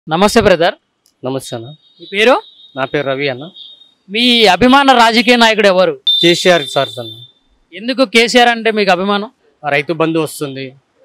నమస్తే బ్రదర్ నమస్తే అన్న మీ పేరు నా పేరు రవి అన్న మీ అభిమాన రాజకీయ నాయకుడు ఎవరు కేసీఆర్ సార్ అన్న ఎందుకు కేసీఆర్ అంటే మీకు అభిమానం రైతు బంధు వస్తుంది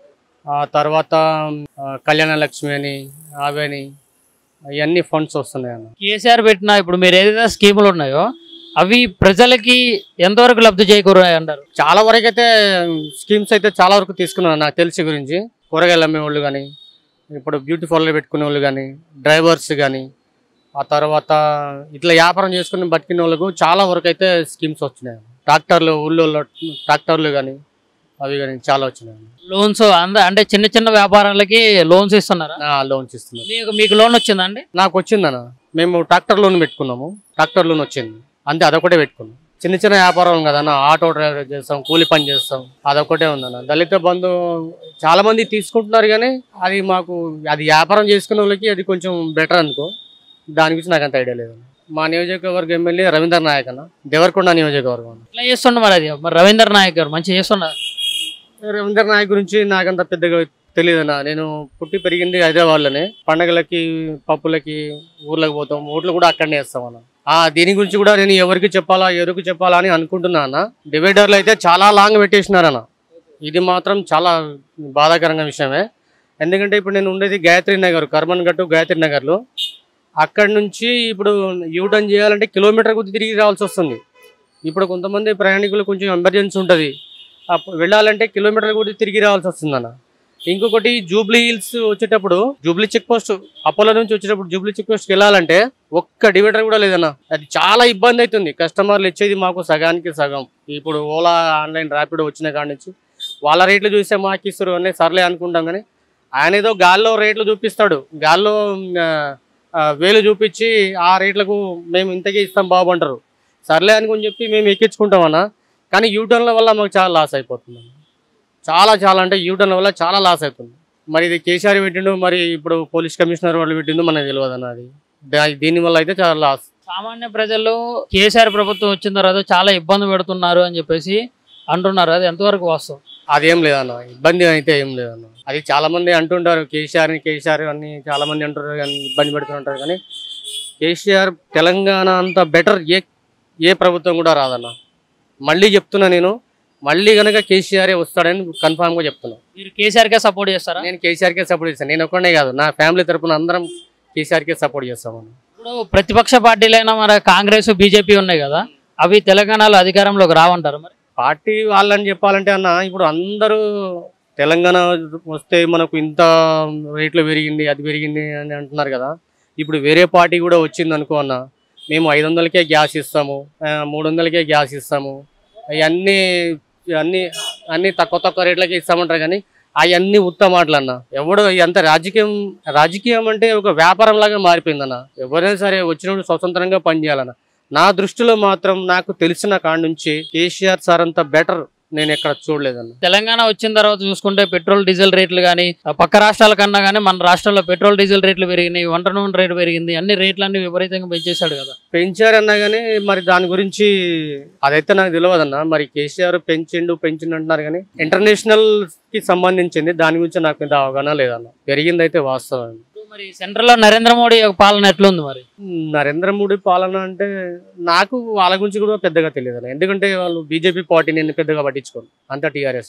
ఆ తర్వాత ఆ, కళ్యాణ లక్ష్మి అని అవని అవన్నీ ఫండ్స్ వస్తున్నాయి అన్న కేసీఆర్ పెట్టిన ఇప్పుడు మీరు ఏదైతే స్కీములు ఉన్నాయో అవి ప్రజలకి ఎంతవరకు లబ్ధి చేకూరాయి అంటారు చాలా వరకు అయితే స్కీమ్స్ అయితే చాలా వరకు తీసుకున్నాను నాకు తెలిసి గురించి కూరగాయలు అమ్మే వాళ్ళు కానీ ఇప్పుడు బ్యూటీ పార్లర్ పెట్టుకునే వాళ్ళు కానీ డ్రైవర్స్ కానీ ఆ తర్వాత ఇట్లా వ్యాపారం చేసుకుని బతికిన వాళ్ళకు చాలా వరకు అయితే స్కీమ్స్ వచ్చినాయి ట్రాక్టర్లు ఊళ్ళో ట్రాక్టర్లు కానీ అవి కానీ చాలా వచ్చినాయి లోన్స్ అంద అంటే చిన్న చిన్న వ్యాపారాలకి లోన్స్ ఇస్తున్నారా లోన్స్ ఇస్తున్నారు మీకు మీకు లోన్ వచ్చిందా అండి నాకు వచ్చిందన్న మేము ట్రాక్టర్ లోన్ పెట్టుకున్నాము ట్రాక్టర్ లోన్ వచ్చింది అంతే అదొకటే పెట్టుకున్నాం చిన్న చిన్న వ్యాపారం కదన్న ఆటో డ్రైవర్ చేస్తాం కూలి పని చేస్తాం అదొకటే ఉందన్న దళిత బంధు చాలా మంది తీసుకుంటున్నారు కానీ అది మాకు అది వ్యాపారం చేసుకునే వాళ్ళకి అది కొంచెం బెటర్ అనుకో దాని గురించి నాకు అంత ఐడియా లేదు మా నియోజకవర్గ ఎమ్మెల్యే రవీంద్ర నాయక్ అన్న దేవరకొండ నియోజకవర్గం అన్న ఇట్లా చేస్తుండ మరి అది మరి రవీంద్ర నాయక్ గారు మంచిగా చేస్తున్నారు రవీంద్ర నాయక్ గురించి నాకంత పెద్దగా తెలియదన్న నేను పుట్టి పెరిగింది హైదరాబాద్లోనే పండగలకి పప్పులకి ఊర్లకు పోతాం ఓట్లు కూడా అక్కడనే వేస్తాం అన్న ఆ దీని గురించి కూడా నేను ఎవరికి చెప్పాలా ఎవరికి చెప్పాలా అని అనుకుంటున్నా అన్న డివైడర్లు అయితే చాలా లాంగ్ పెట్టేసినారన్న ఇది మాత్రం చాలా బాధాకరంగా విషయమే ఎందుకంటే ఇప్పుడు నేను ఉండేది గాయత్రి నగర్ కర్మన్ గట్టు గాయత్రి నగర్లో అక్కడ నుంచి ఇప్పుడు యూటర్న్ చేయాలంటే కిలోమీటర్ కొద్ది తిరిగి రావాల్సి వస్తుంది ఇప్పుడు కొంతమంది ప్రయాణికులు కొంచెం ఎమర్జెన్సీ ఉంటుంది అప్పుడు వెళ్ళాలంటే కిలోమీటర్లు కూడా తిరిగి రావాల్సి వస్తుందన్న ఇంకొకటి జూబ్లీ హిల్స్ వచ్చేటప్పుడు జూబ్లీ చెక్ పోస్ట్ అపోలో నుంచి వచ్చేటప్పుడు జూబ్లీ చెక్ పోస్ట్కి వెళ్ళాలంటే ఒక్క డివైడర్ కూడా లేదన్న అది చాలా ఇబ్బంది అవుతుంది కస్టమర్లు ఇచ్చేది మాకు సగానికి సగం ఇప్పుడు ఓలా ఆన్లైన్ ర్యాపిడో వచ్చిన కాడి నుంచి వాళ్ళ రేట్లు చూస్తే మాకు ఇస్తారు అనే సర్లే అనుకుంటాం కానీ ఆయన ఏదో గాల్లో రేట్లు చూపిస్తాడు గాల్లో ఆ, ఆ, వేలు చూపించి ఆ రేట్లకు మేము ఇంతకే ఇస్తాం బాబు అంటారు సర్లే అనుకుని చెప్పి మేము ఎక్కించుకుంటామన్నా కానీ యూటర్న్ల వల్ల మాకు చాలా లాస్ అయిపోతుంది చాలా చాలా అంటే యూటర్న్ల వల్ల చాలా లాస్ అవుతుంది మరి ఇది కేసీఆర్ పెట్టిండు మరి ఇప్పుడు పోలీస్ కమిషనర్ వాళ్ళు పెట్టిండు మనకు తెలియదు అన్న అది దా- దీనివల్ల అయితే చాలా లాస్ సామాన్య ప్రజలు కేసీఆర్ ప్రభుత్వం వచ్చిన తర్వాత చాలా ఇబ్బంది పెడుతున్నారు అని చెప్పేసి అంటున్నారు అది ఎంతవరకు వాస్తవం అదేం లేదన్న ఇబ్బంది అయితే ఏం లేదన్న అది చాలా మంది అంటుంటారు కేసీఆర్ ని కేసీఆర్ అని చాలా మంది అంటారు కానీ ఇబ్బంది పెడుతుంటారు కానీ కేసీఆర్ తెలంగాణ అంత బెటర్ ఏ ఏ ప్రభుత్వం కూడా రాదన్న మళ్ళీ చెప్తున్నా నేను మళ్ళీ కనుక కేసీఆర్ వస్తాడని కన్ఫామ్గా చెప్తున్నా మీరు కేసీఆర్కే సపోర్ట్ చేస్తారా నేను కేసీఆర్కే సపోర్ట్ చేస్తాను నేను ఒక్కడే కాదు నా ఫ్యామిలీ తరపున అందరం కేసీఆర్కే సపోర్ట్ చేస్తామని ఇప్పుడు ప్రతిపక్ష పార్టీలైనా మరి కాంగ్రెస్ బీజేపీ ఉన్నాయి కదా అవి తెలంగాణలో అధికారంలోకి రావంటారు మరి పార్టీ వాళ్ళని చెప్పాలంటే అన్న ఇప్పుడు అందరూ తెలంగాణ వస్తే మనకు ఇంత రేట్లు పెరిగింది అది పెరిగింది అని అంటున్నారు కదా ఇప్పుడు వేరే పార్టీ కూడా వచ్చింది అనుకో అన్న మేము ఐదు వందలకే గ్యాస్ ఇస్తాము ఆ, మూడు వందలకే గ్యాస్ ఇస్తాము అవన్నీ అన్ని అన్ని తక్కువ తక్కువ రేట్లకే ఇస్తామంటారు కానీ అవన్నీ ఉత్త మాటలు అన్న ఎవడు ఎంత రాజకీయం రాజకీయం అంటే ఒక వ్యాపారం లాగా మారిపోయిందన్న ఎవరైనా సరే వచ్చినప్పుడు స్వతంత్రంగా పనిచేయాలన్న నా దృష్టిలో మాత్రం నాకు తెలిసిన కాడ నుంచి కేసీఆర్ సార్ అంత బెటర్ నేను ఎక్కడ చూడలేదన్న తెలంగాణ వచ్చిన తర్వాత చూసుకుంటే పెట్రోల్ డీజిల్ రేట్లు కానీ పక్క రాష్ట్రాల కన్నా కానీ మన రాష్ట్రంలో పెట్రోల్ డీజిల్ రేట్లు పెరిగినాయి వంట నూనె రేటు పెరిగింది అన్ని రేట్లన్నీ విపరీతంగా పెంచేశాడు కదా పెంచారన్నా కానీ మరి దాని గురించి అదైతే నాకు తెలియదన్న మరి కేసీఆర్ పెంచిండు పెంచిండు అంటున్నారు కానీ ఇంటర్నేషనల్ కి సంబంధించింది దాని గురించి నాకు పెద్ద అవగాహన లేదన్న పెరిగింది అయితే వాస్తవం ఇప్పుడు మరి సెంట్రల్ లో నరేంద్ర మోడీ యొక్క పాలన ఎట్లుంది మరి నరేంద్ర మోడీ పాలన అంటే నాకు వాళ్ళ గురించి కూడా పెద్దగా తెలియదు అన్న ఎందుకంటే వాళ్ళు బీజేపీ పార్టీ నేను పెద్దగా పట్టించుకోను అంతా టీఆర్ఎస్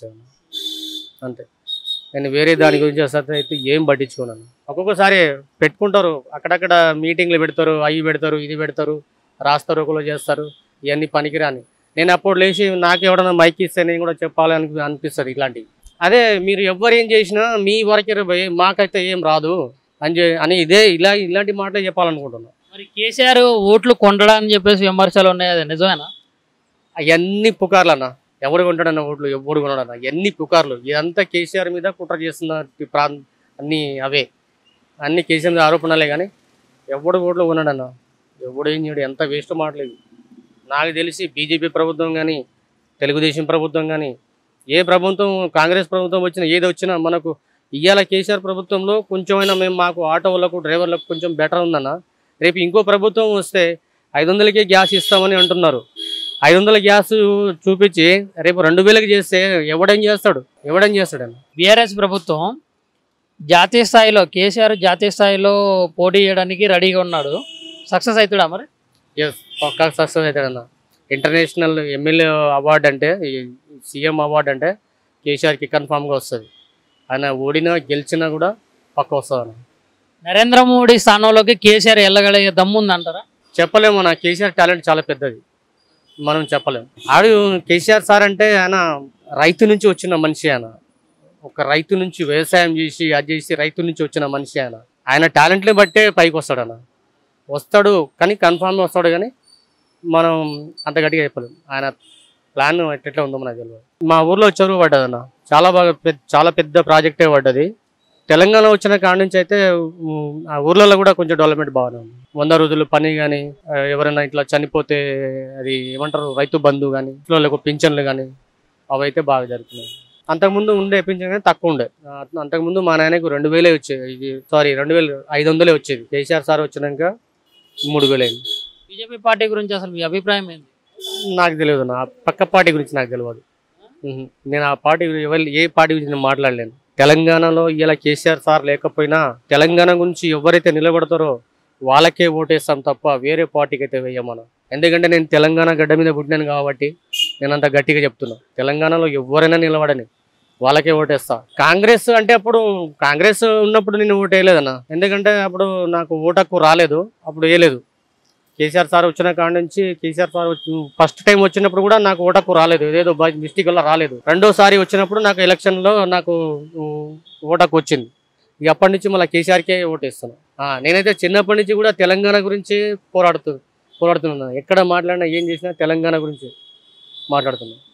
అంతే నేను వేరే దాని గురించి అసలు అయితే ఏం పట్టించుకోను ఒక్కొక్కసారి పెట్టుకుంటారు అక్కడక్కడ మీటింగ్లు పెడతారు అవి పెడతారు ఇది పెడతారు రాస్తారు ఒకరు చేస్తారు ఇవన్నీ పనికిరాని నేను అప్పుడు లేచి నాకు ఎవడన్నా మైక్ ఇస్తే నేను కూడా చెప్పాలి అని అనిపిస్తుంది ఇట్లాంటివి అదే మీరు ఎవరు ఏం చేసినా మీ వరకే పోయి మాకైతే ఏం రాదు అని చె- అని ఇదే ఇలా ఇలాంటి మాటలే చెప్పాలనుకుంటున్నాను మరి కేసీఆర్ ఓట్లు కొండడని చెప్పేసి విమర్శలు ఉన్నాయి అది నిజమేనా అవన్నీ పుకార్లు అన్న ఎవడు కొంటాడన్న ఓట్లు ఎవడు కొనడన్న ఎన్ని పుకార్లు ఇదంతా కేసీఆర్ మీద కుట్ర చేస్తున్న ఈ ప్రాం అన్నీ అవే అన్ని కేసీఆర్ మీద ఆరోపణలే కానీ ఎవడు ఓట్లు కొనడన్న ఎవడు ఏం చేయడు ఎంత వేస్ట్ మాటలేదు నాకు తెలిసి బీజేపీ ప్రభుత్వం కానీ తెలుగుదేశం ప్రభుత్వం కానీ ఏ ప్రభుత్వం కాంగ్రెస్ ప్రభుత్వం వచ్చినా ఏది వచ్చినా మనకు ఇవాళ కేసీఆర్ ప్రభుత్వంలో కొంచెమైనా మేము మాకు ఆటో వాళ్ళకు డ్రైవర్లకు కొంచెం బెటర్ ఉందన్న రేపు ఇంకో ప్రభుత్వం వస్తే ఐదు వందలకే గ్యాస్ ఇస్తామని అంటున్నారు ఐదు వందల గ్యాస్ చూపించి రేపు రెండు వేలకు చేస్తే ఎవడేం చేస్తాడు ఎవడేం చేస్తాడు అన్న బీఆర్ఎస్ ప్రభుత్వం జాతీయ స్థాయిలో కేసీఆర్ జాతీయ స్థాయిలో పోటీ చేయడానికి రెడీగా ఉన్నాడు సక్సెస్ అవుతాడా మరి ఎస్ పక్కా సక్సెస్ అవుతాడన్న ఇంటర్నేషనల్ ఎమ్మెల్యే అవార్డు అంటే సీఎం అవార్డు అంటే కేసీఆర్కి కన్ఫామ్గా వస్తుంది ఆయన ఓడినా గెలిచినా కూడా పక్క వస్తుంది అన్న నరేంద్ర మోడీ స్థానంలోకి కేసీఆర్ వెళ్ళగలిగే దమ్ము ఉందంటారా చెప్పలేము నా కేసీఆర్ టాలెంట్ చాలా పెద్దది మనం చెప్పలేము ఆడు కేసీఆర్ సార్ అంటే ఆయన రైతు నుంచి వచ్చిన మనిషి ఆయన ఒక రైతు నుంచి వ్యవసాయం చేసి అది చేసి రైతు నుంచి వచ్చిన మనిషి ఆయన ఆయన టాలెంట్ని బట్టే పైకి వస్తాడు అన్న వస్తాడు కానీ కన్ఫామ్ వస్తాడు కానీ మనం అంత గట్టిగా చెప్పలేము ఆయన ప్లాన్ ఎట్లా ఉందో మనకు తెలియదు మా ఊర్లో చెరువు పడ్డది అన్న చాలా బాగా పెద్ద చాలా పెద్ద ప్రాజెక్టే పడ్డది తెలంగాణ వచ్చిన కాడ నుంచి అయితే ఉమ్, ఆ ఊర్లలో కూడా కొంచెం డెవలప్మెంట్ బాగానే ఉంది వంద రోజులు పని కానీ ఎవరైనా ఇట్లా చనిపోతే అది ఏమంటారు రైతు బంధు కానీ ఇంట్లో పింఛన్లు కానీ అవైతే బాగా జరుగుతున్నాయి అంతకుముందు ఉండే పింఛన్ కానీ తక్కువ ఉండే ఆ, అంతకుముందు మా నాయనకు రెండు వేలే వచ్చేది ఇది సారీ రెండు వేలు ఐదు వందలే వచ్చేది కేసీఆర్ సార్ వచ్చినాక మూడు వేలు అయింది బీజేపీ పార్టీ గురించి అసలు మీ అభిప్రాయం ఏంది నాకు తెలియదు నా పక్క పార్టీ గురించి నాకు తెలియదు ఉహు. నేను ఆ పార్టీ గురించి ఎవరు ఏ పార్టీ గురించి నేను మాట్లాడలేను తెలంగాణలో ఇలా కేసీఆర్ సార్ లేకపోయినా తెలంగాణ గురించి ఎవరైతే నిలబడతారో వాళ్ళకే ఓటేస్తాం తప్ప వేరే పార్టీకి అయితే వేయమను ఎందుకంటే నేను తెలంగాణ గడ్డ మీద పుట్టినాను కాబట్టి నేను అంత గట్టిగా చెప్తున్నా తెలంగాణలో ఎవరైనా నిలబడని వాళ్ళకే ఓటేస్తా కాంగ్రెస్ అంటే అప్పుడు కాంగ్రెస్ ఉన్నప్పుడు నేను ఓటు వేయలేదన్న ఎందుకంటే అప్పుడు నాకు ఓటక్కు రాలేదు అప్పుడు వేయలేదు కేసీఆర్ సార్ వచ్చిన కాడ నుంచి కేసీఆర్ సార్ ఫస్ట్ టైం వచ్చినప్పుడు కూడా నాకు ఓటకు రాలేదు ఏదేదో మిస్టేక్ వల్ల రాలేదు రెండోసారి వచ్చినప్పుడు నాకు ఎలక్షన్ లో నాకు ఉ- ఓటకు వచ్చింది ఇక అప్పటి నుంచి మళ్ళీ కేసీఆర్కే ఓటేస్తాను ఆ, నేనైతే చిన్నప్పటి నుంచి కూడా తెలంగాణ గురించి పోరాడుతూ పోరాడుతున్నాను ఎక్కడ మాట్లాడినా ఏం చేసినా తెలంగాణ గురించి మాట్లాడుతున్నాను